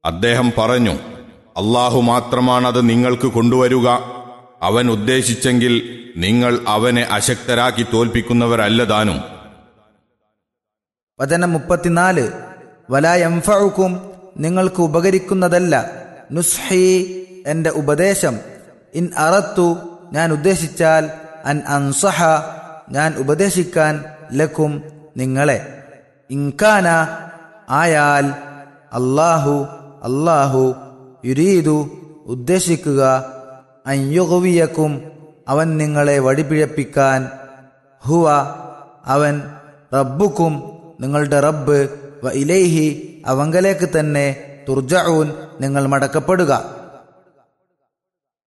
അദ്ദേഹം പറഞ്ഞു അള്ളാഹു മാത്രമാണത് നിങ്ങൾക്ക് കൊണ്ടുവരുക അവൻ ഉദ്ദേശിച്ചെങ്കിൽ നിങ്ങൾ അവനെ അശക്തരാക്കി തോൽപ്പിക്കുന്നവരല്ലതാനും വചനം മുപ്പത്തിനാല് വലായംഫുക്കും നിങ്ങൾക്ക് ഉപകരിക്കുന്നതല്ല നുസ്ഹി എന്റെ ഉപദേശം ഇൻ അറത്തു ഞാൻ ഉദ്ദേശിച്ചാൽ അൻ അൻസഹ ഞാൻ ഉപദേശിക്കാൻ ലക്കും നിങ്ങളെ ഇൻകാന ആയാൽ അല്ലാഹു അല്ലാഹു യുരീദു ഉദ്ദേശിക്കുക അയ്യുകവിയക്കും അവൻ നിങ്ങളെ വഴിപിഴപ്പിക്കാൻ ഹുവ അവൻ റബ്ബുക്കും നിങ്ങളുടെ റബ്ബ് വ ഇലൈഹി അവങ്കലേക്ക് തന്നെ തുർജഊൻ നിങ്ങൾ മടക്കപ്പെടുക